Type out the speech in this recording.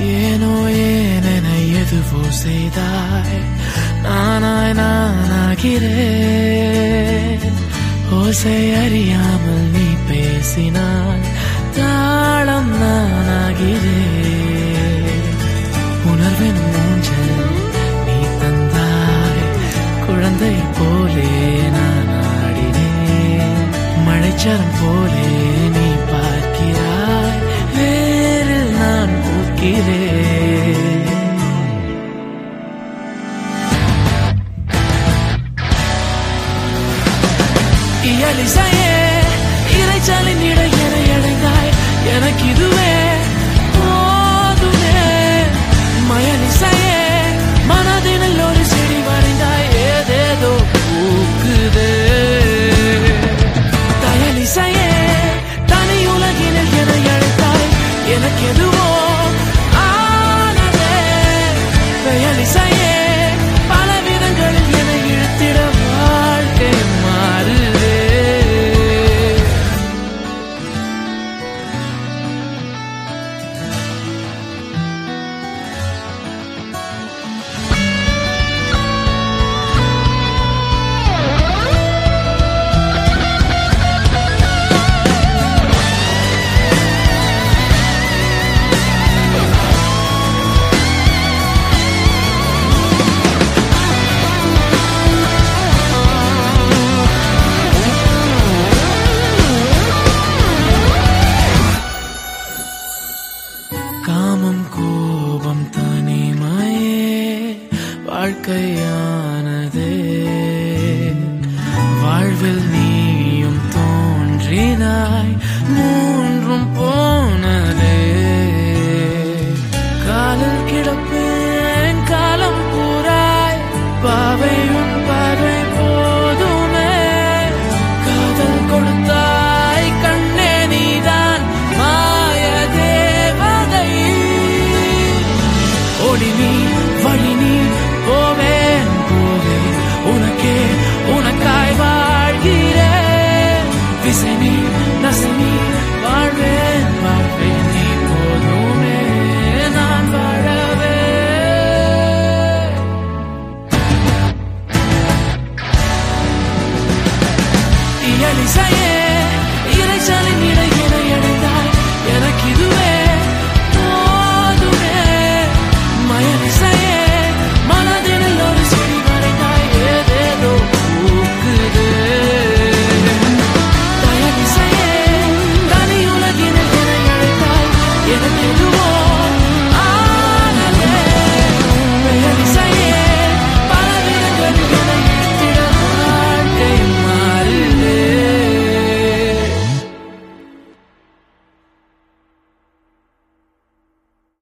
ஏனோ ஏனென எதுவோ செய்தாய் நானாய் நானாகிறேன் ஓசை அறியாமல் நீ பேசினால் தாளம் நானாகிறேன் உணர்வின் மூஞ்சல் நீ தந்தாய் குழந்தை போலே நான் ஆடினேன் மழைச்சரம் போலே நீ பார்க்கிறாய் வேரில் நான் பூக்கிறேன் இயலிசையே இறைச்சலின் இடையென அடைந்தாய் எனக்கு இதுவே போதுமே மயலிசையே மனதினில் ஒரு செடி வரைந்தாய் ஏதேதோ பூக்குதே தயலிசையே தனி உலகினில் என அழைத்தாய் எனக்கு எதுவோ ஆனதே பெயலிசையே பல விதங்களில் என இழுத்திட வாழ்க்கை மாறுதே காமம் கோபம் தனிமையே வாழ்க்கையானதே வாழ்வில் நீயும் தோன்றினாய் மூ